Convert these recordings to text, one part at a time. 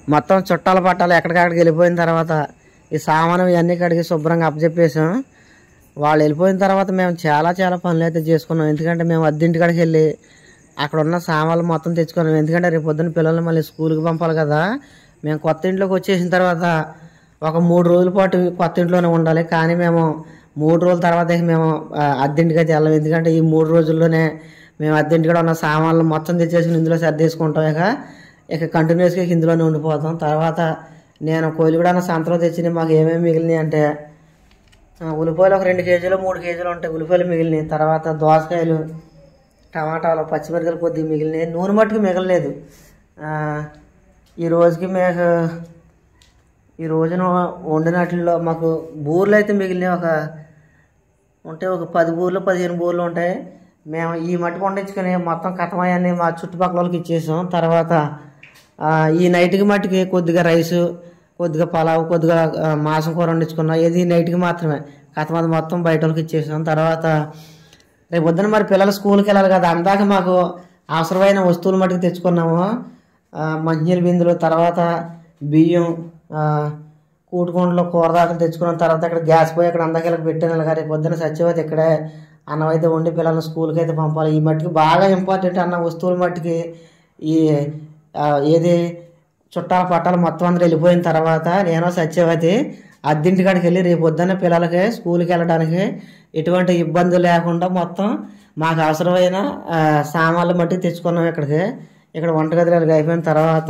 మొత్తం చుట్టాల పట్టాలు ఎక్కడికక్కడికి వెళ్ళిపోయిన తర్వాత ఈ సామాను ఇవన్నీ కడిగి శుభ్రంగా అప్పచెప్పేసాం వాళ్ళు వెళ్ళిపోయిన తర్వాత మేము చాలా చాలా పనులు అయితే చేసుకున్నాం ఎందుకంటే మేము అద్దెంటి కాడికి వెళ్ళి అక్కడ ఉన్న సామాన్లు మొత్తం తెచ్చుకున్నాం ఎందుకంటే రేపు పొద్దున్న పిల్లల్ని మళ్ళీ స్కూల్కి పంపాలి కదా మేము కొత్త ఇంట్లోకి వచ్చేసిన తర్వాత ఒక మూడు రోజుల పాటు కొత్త ఇంట్లోనే ఉండాలి కానీ మేము మూడు రోజుల తర్వాత ఇక మేము ఆ, అద్దెంటికి అయితే వెళ్ళాం ఎందుకంటే ఈ మూడు రోజుల్లోనే మేము అద్దెంటికాడ ఉన్న సామాన్లు మొత్తం తెచ్చేసుకుని ఇందులో సర్దేసుకుంటాం ఇక ఇక కంటిన్యూస్గా ఇందులోనే ఉండిపోతాం తర్వాత నేను కోయిలగూడ సంతలో తెచ్చిన మాకు ఏమేమి మిగిలినాయి అంటే ఆ, ఉల్లిపాయలు ఒక రెండు కేజీలు మూడు కేజీలు ఉంటాయి ఉల్లిపాయలు మిగిలినాయి తర్వాత దోసకాయలు టమాటాలు పచ్చిమిరపకాయలు కొద్దిగా మిగిలినాయి నూనె మట్టుకు మిగలలేదు ఆ, ఈ రోజుకి మేము ఈ రోజున వండినట్లో మాకు బూర్లు అయితే మిగిలినాయి ఒక ఉంటే ఒక పది బూర్లు పదిహేను బూర్లు ఉంటాయి మేము ఈ మట్టి వండించుకొని మొత్తం కథమయ్యాన్ని మా చుట్టుపక్కల వాళ్ళకి ఇచ్చేసాం తర్వాత ఆ, ఈ నైట్కి మట్టికి కొద్దిగా రైసు కొద్దిగా పలావ్ కొద్దిగా ఆ, మాంసం కూర వండించుకున్నాం ఇది నైట్కి మాత్రమే కథమది మొత్తం బయట వాళ్ళకి ఇచ్చేసాం తర్వాత రేపు పొద్దున మరి పిల్లలు స్కూల్కి వెళ్ళాలి కదా అందాక మాకు అవసరమైన వస్తువులు మట్టుకు తెచ్చుకున్నాము ఆ, మంచినీళ్ళ బిందులు తర్వాత బియ్యం ఆ, కూటుకుండలో కూర దాకా తెచ్చుకున్న తర్వాత ఇక్కడ గ్యాస్ పోయి అక్కడ అందాక పెట్టాను ఇలాగ రేపు పొద్దున సత్యవతి ఇక్కడే అన్నం అయితే వండి పిల్లల్ని స్కూల్కి అయితే పంపాలి ఈ మట్టికి బాగా ఇంపార్టెంట్ అన్న వస్తువుల మట్టికి ఈ ఆ, ఏది చుట్టాల పట్టాలు మొత్తం అందరూ వెళ్ళిపోయిన తర్వాత నేను సత్యవతి అద్దింటి కాడికి వెళ్ళి రేపు పొద్దున్న పిల్లలకి స్కూల్కి వెళ్ళడానికి ఎటువంటి ఇబ్బంది లేకుండా మొత్తం మాకు అవసరమైన ఆ, సామాన్లు మట్టి తెచ్చుకున్నాం ఇక్కడికి ఇక్కడ వంటగదిలోకి అయిపోయిన తర్వాత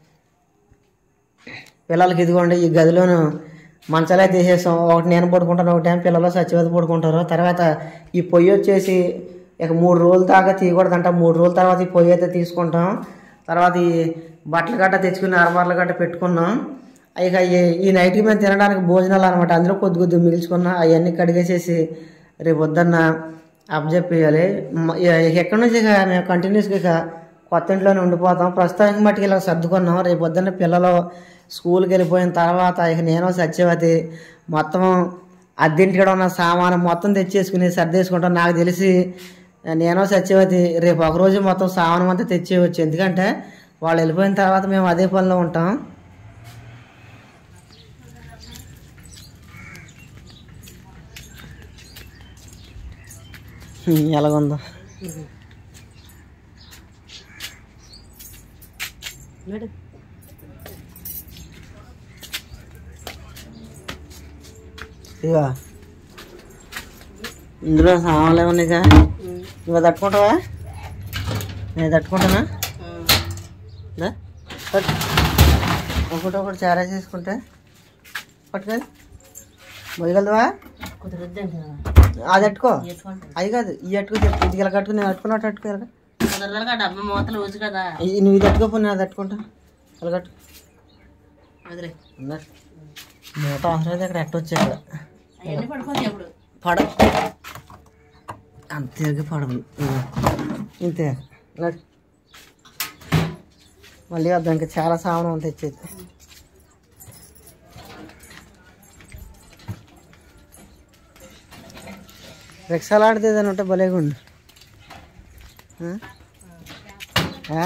పిల్లలకి ఇదిగోండి ఈ గదిలోను మంచాలే తీసేసాం ఒకటి నేను పడుకుంటాను ఒకటి ఏమో పిల్లలు సత్యవతి పడుకుంటారు తర్వాత ఈ పొయ్యి వచ్చేసి ఇక మూడు రోజుల దాకా తీయకూడదంట మూడు రోజుల తర్వాత ఈ పొయ్యి అయితే తీసుకుంటాం తర్వాత ఈ బట్టలు గట్ట తెచ్చుకుని అరమరలు గట్ట పెట్టుకున్నాం ఇక ఈ- ఈ నైట్కి మేము తినడానికి భోజనాలు అనమాట అందులో కొద్ది కొద్ది మిగిల్చుకున్నాం అవన్నీ కడిగేసేసి రేపు పొద్దున్న అప్పచెప్పేయాలి మ- ఇక ఎక్కడి నుంచి ఇక మేము కంటిన్యూస్గా ఇక కొత్త ఇంట్లోనే ఉండిపోతాం ప్రస్తుతానికి మట్టుకు ఇలా సర్దుకున్నాం రేపు పొద్దున్న పిల్లలు స్కూల్కి వెళ్ళిపోయిన తర్వాత ఇక నేను సత్యవతి మొత్తం అద్దెంటికాడ ఉన్న సామాను మొత్తం తెచ్చేసుకుని సర్దేసుకుంటాం నాకు తెలిసి నేను సత్యవతి రేపు ఒకరోజు మొత్తం సామానం అంతా తెచ్చేయవచ్చు ఎందుకంటే వాళ్ళు వెళ్ళిపోయిన తర్వాత మేము అదే పనిలో ఉంటాం హ్మ్, ఎలాగుందో ఇవా ఇందులో సామాన్లు ఏమన్నాయిగా ఇవి తట్టుకుంటావా నేను తట్టుకుంటానా దా, పట్టు. ఒకటి ఒకటి చారా చేసుకుంటే పట్టుకోదు మొయ్యగలదువా అది అట్టుకో అది కాదు ఈ అట్టుకో చెప్పు ఇది ఇలా కట్టుకుని నేను అట్టుకున్నట్టు అట్టుకో ఇలా కుదరదుగా డబ్బా మూతలు ఊజు కదా ఈ- నువ్వు ఇది అట్టుకోపో నేను అది అట్టుకుంటా ఇలా కట్టు వదిలే ఉందా? మూట అవసరం అయితే ఇక్కడ ఎట్టొచ్చాడు అవన్నీ పడిపోతాయి అప్పుడు పడ అంతేగా పడవు ఇంతే నడు. మళ్ళీ వద్దాం ఇంకా చాలా సామానం తెచ్చేది రిక్షాలు ఆడితే ఏదైనా ఉంటే భలేగా ఉండు ఆ? ఆ?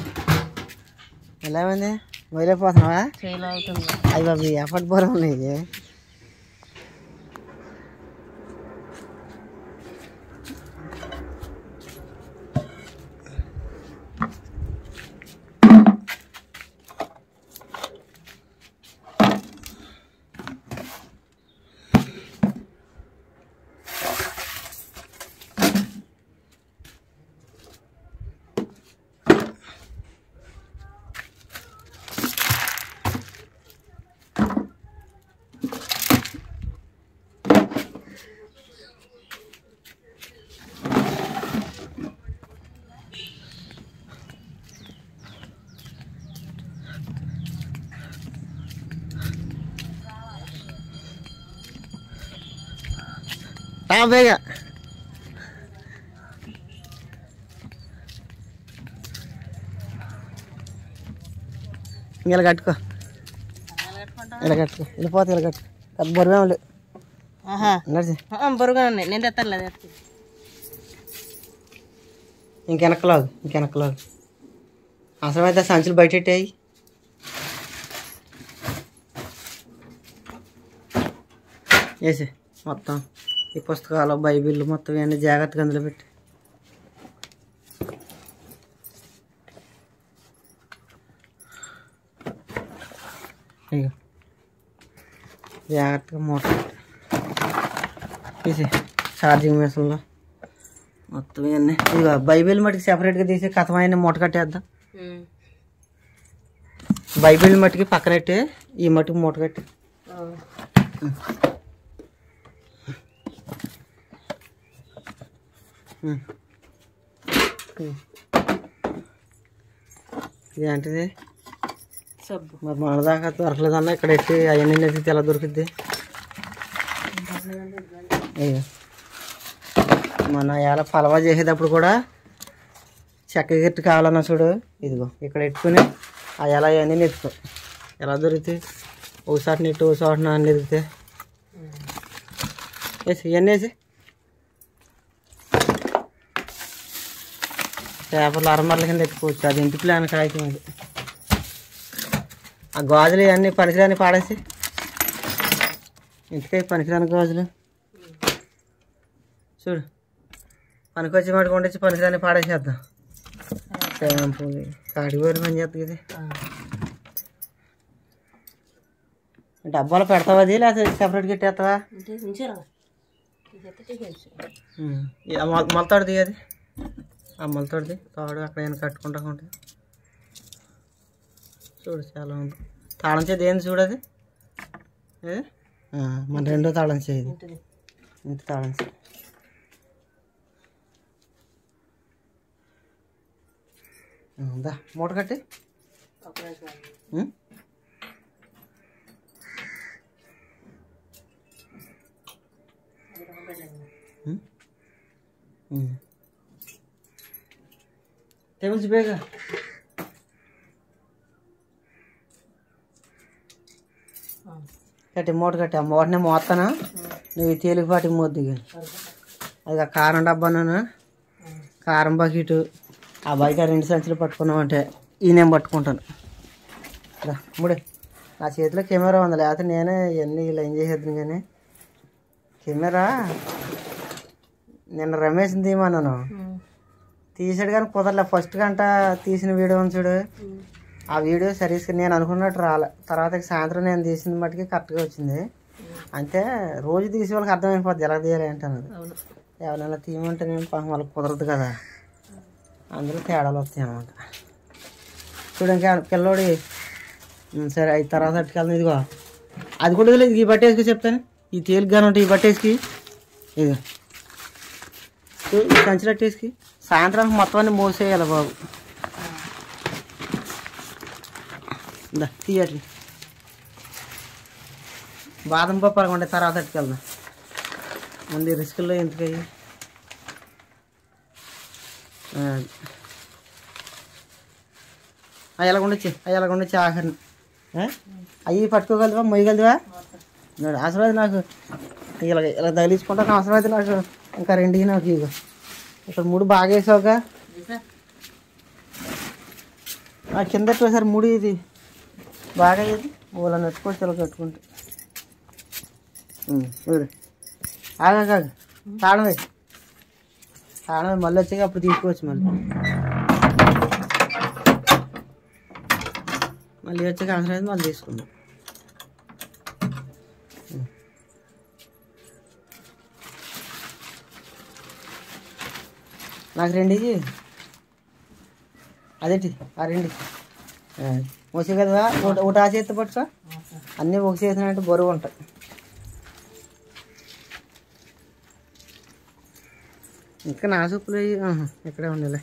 ఎలా ఉంది మొదలైపోతున్నావా ఫెయిల్ అవుతుంది అయ్యి బాబు ఎప్పటి పూర్వం ఉన్నాయి రా బేగా ఇలా కట్టుకో ఇలా కట్టుకో వెళ్ళిపోతే ఇలా కట్టుకో పెద్ద బరువే ఉంది ఆహా నడిచి బరువుగా ఉన్నాయి నేను తెస్తాను లేదు ఇంకెనక్కలాగు ఇంకెనక్కలాగు అవసరమైతే సంచులు బయటెట్టాయి వేసి మొత్తం ఈ పుస్తకాలు బైబిల్ మొత్తం ఇవన్నీ జాగ్రత్తగా అందులో పెట్టి ఇగో జాగ్రత్తగా మూట పెట్టు. తీసి ఛార్జింగ్ మిషన్లో మొత్తం ఇవన్నీ ఇక బైబిల్ మటుకు సెపరేట్గా తీసి కథమైన మూట కట్టేద్దాం ఉమ్. బైబిల్ మట్టుకి పక్కనెట్టి ఈ మట్టుకు మూట కట్టి ఆ. ఉమ్. ఉమ్. ఇదేంటిది సబ్బు మరి మన దాకా దొరకలేదన్నా ఇక్కడ ఎట్టి అవన్నీ నెతికి ఎలా దొరికిద్ది ఇదిగో. మన ఎలా పలవా చేసేటప్పుడు కూడా చెక్క గిట్టు కావాలన్నా చూడు ఇదిగో ఇక్కడ ఎట్టుకుని ఆ ఎలా అవన్నీ నెత్తుకో ఎలా దొరుకుతాయి ఒకసారి నెట్టు ఒకసారి నాన్న నెతికితే వేసి ఇవన్నీ వేసి పేపర్లు అరమర్ల కింద ఎత్తుకోవచ్చు అది ఇంటి ప్లాన్ కాగితం అది ఆ గాజులు ఇవన్నీ పనికిరాని పాడేసి ఇంటికై పనికిరాని గాజులు చూడు పనికొచ్చి మాట కొండొచ్చి పనికిరాని పాడేసేద్దాం షాంపూలు కాడిపోయి పని చేస్తుంది ఇది ఆ. డబ్బాలో పెడతావా అది లేకపోతే సెపరేట్గా పెట్టేస్తావా అంటే ఉంచారా ఇది ఎత్తితే తెలుసు. మొలతాడు దిగది ఆ మొలతాడుది తాడు అక్కడ ఏమైనా కట్టుకుంటా ఉంటే చూడు చాలా ఉంది తాళం చేది ఏంది చూడది ఏ? ఆ, మన రెండో తాళం చేది ఉంటుంది ఇంత తాళం చేయి దా మూట కట్టి ఒక రోజు కాదు. ఉం? అది ఒక పెట్టండి. ఉం? ఉం. టేబుల్స్ బేగా ఆ. కట్టి మూట కట్టి ఆ మూటనే మోస్తానా నువ్వు తేలికపాటి మోద్ది సరిగ్గా. అది ఆ కారం డబ్బాను ఆ. కారం బకెట్ ఆ బయట రెండు సంచులు పట్టుకున్నామంటే ఈ నేను పట్టుకుంటాను రా, ముడే నా చేతిలో కెమెరా ఉంది లేకపోతే నేనే ఇవన్నీ ఇలా ఏం చేసేద్దాను కానీ కెమెరా నిన్న రమేష్ తీయమన్నాను ఉమ్. తీసాడు కానీ కుదరలే ఫస్ట్ గంట తీసిన వీడియో ఉంది చూడు ఉమ్. ఆ వీడియో సరిగ్గా నేను అనుకున్నట్టు రాలే తర్వాత సాయంత్రం నేను తీసిన మట్టుకి కరెక్ట్గా వచ్చింది అంతే రోజు తీసే వాళ్ళకి అర్థమైపోద్ది ఎలా తీయాలి ఏంటన్నది అవును ఎవరైనా తీయమంటే నేను పాపం వాళ్ళకి కుదరదు కదా అందులో తేడాలు వస్తాయి అనమాట చూడండి పిల్లోడి ఉమ్, సరే అయిన తర్వాత అట్టుకెళ్దాం ఇదిగో అది కూడా లేదు ఈ బట్టేసుకు చెప్తాను ఈ తేలిగ్గానే ఉంటాయి ఈ బట్టేసుకి ఇదిగో చూ- ఈ సంచులు అట్టేసుకి సాయంత్రానికి మొత్తం అన్ని మోసేయాలి బాబు దా తీయట్లే బాదం పప్పు అనుకుంటే తర్వాత అట్టుకెళ్దాం ముందు రిస్కుల్లో ఎందుకయ్యి అవి ఎలా ఉండొచ్చు అవి ఎలా ఉండొచ్చు ఆఖరిని అవి పట్టుకోగలవా మొయ్యగలవా చూడు, అవసరమైతే నాకు ఇలా ఇలా తగిలించుకుంటాను అవసరమైతే నాకు ఇంకా రెండు ఇయ్యి నాకు ఇక ఇక్కడ మూడు బాగా వేసావుగా చూసా? ఆ కింద పెట్టేసారి ముడి ఇది బాగా ఇది ఊళ్ళో నెట్టుకోవచ్చు ఇలా కట్టుకుంటే ఉమ్, చూడు ఆగా కాదు తాళం వేసి తాళం వేసి మళ్ళీ వచ్చాక అప్పుడు తీసుకోవచ్చు మళ్ళీ మళ్ళీ వచ్చాక అవసరం అయితే మళ్ళీ తీసుకుందాం ఉమ్. నాకు రెండు ఇయ్యి. అదేంటి ఆ రెండు మోసే కదా ఒకటి ఒకటి ఆ చేతి పట్టుకో అన్నీ ఒక చేసినట్టు బరువు ఉంటాయి ఇంకా నా సూపులు అయ్యి, ఆహా, ఇక్కడే ఉండలే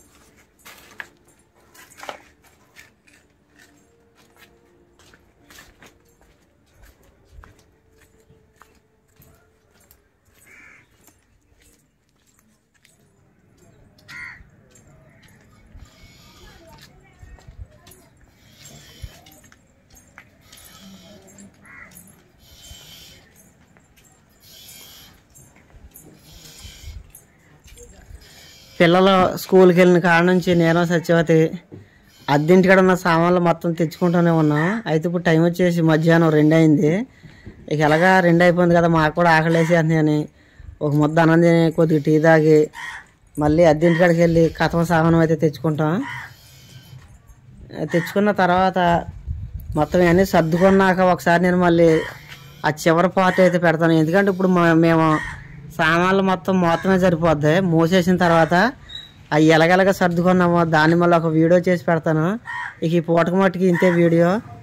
పిల్లలు స్కూల్కి వెళ్ళిన కాడ నుంచి నేను సత్యవతి అద్దెంటికాడ ఉన్న సామాన్లు మొత్తం తెచ్చుకుంటూనే ఉన్నాం అయితే ఇప్పుడు టైం వచ్చేసి మధ్యాహ్నం రెండు అయింది ఇక ఎలాగా రెండు అయిపోయింది కదా మాకు కూడా ఆకలేసి అని ఒక ముద్ద అన్నం తిని కొద్దిగా టీ తాగి మళ్ళీ అద్దెంటికాడికి వెళ్ళి కథమ సామానం అయితే తెచ్చుకుంటాం తెచ్చుకున్న తర్వాత మొత్తం ఇవన్నీ సర్దుకున్నాక ఒకసారి నేను మళ్ళీ ఆ చివరి పార్ట్ అయితే పెడతాను ఎందుకంటే ఇప్పుడు మా- మేము సామాన్లు మొత్తం మొత్తమే సరిపోద్ది మూసేసిన తర్వాత అవి ఎలాగెలాగ సర్దుకున్నామో దాన్ని మళ్ళీ ఒక వీడియో చేసి పెడతాను ఇక ఈ పూటకు మట్టుకి ఇంతే వీడియో